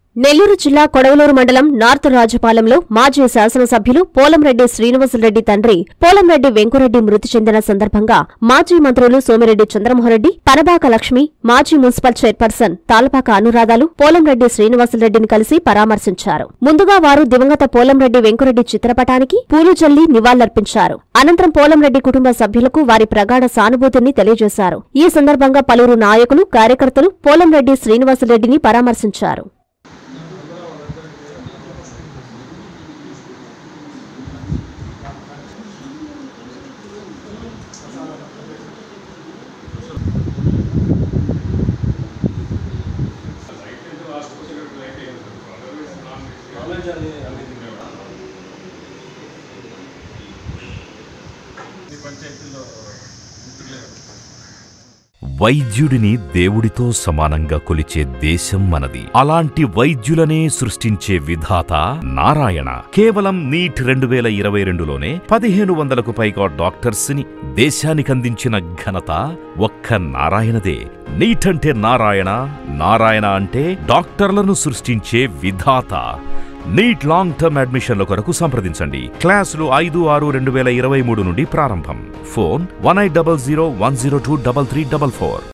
నెల్లూరు జిల్లా కొడవలూరు మండలం నార్త్ రాజపాలెంలో మాజీ శాసనసభ్యులు పోలంరెడ్డి శ్రీనివాసులరెడ్డి తండ్రి పోలంరెడ్డి వెంకురెడ్డి మృతి చెందిన సందర్భంగా మాజీ మంత్రులు సోమిరెడ్డి చంద్రమోహన్రెడ్డి పనబాక లక్ష్మి మాజీ మున్సిపల్ చైర్పర్సన్ తాలపాక అనురాధాలు పోలంరెడ్డి శ్రీనివాసులరెడ్డిని కలిసి పరామర్శించారు ముందుగా వారు దివంగత పోలంరెడ్డి వెంకురెడ్డి చిత్రపటానికి పూలు జల్లి నివాళులర్పించారు అనంతరం పోలంరెడ్డి కుటుంబ సభ్యులకు వారి ప్రగాఢ సానుభూతిని తెలియజేశారు ఈ సందర్భంగా పలువురు నాయకులు కార్యకర్తలు పోలంరెడ్డి శ్రీనివాసులరెడ్డిని పరామర్శించారు పంచాయతీల్లో గుర్తులేదు వైద్యుడిని దేవుడితో సమానంగా కొలిచే దేశం మనది అలాంటి వైద్యులనే సృష్టించే విధాత నారాయణ కేవలం నీట్ రెండు వేల ఇరవై రెండులోనే పదిహేను వందలకు పైగా డాక్టర్స్ ని దేశానికందించిన ఘనత ఒక్క నారాయణదే నీట్ అంటే నారాయణ నారాయణ అంటే డాక్టర్లను సృష్టించే విధాత నీట్ లాంగ్ టర్మ్ అడ్మిషన్ల కొరకు సంప్రదించండి క్లాసులు ఐదు ఆరు రెండు వేల ఇరవై మూడు నుండి ప్రారంభం phone one eight double zero one zero two double three double four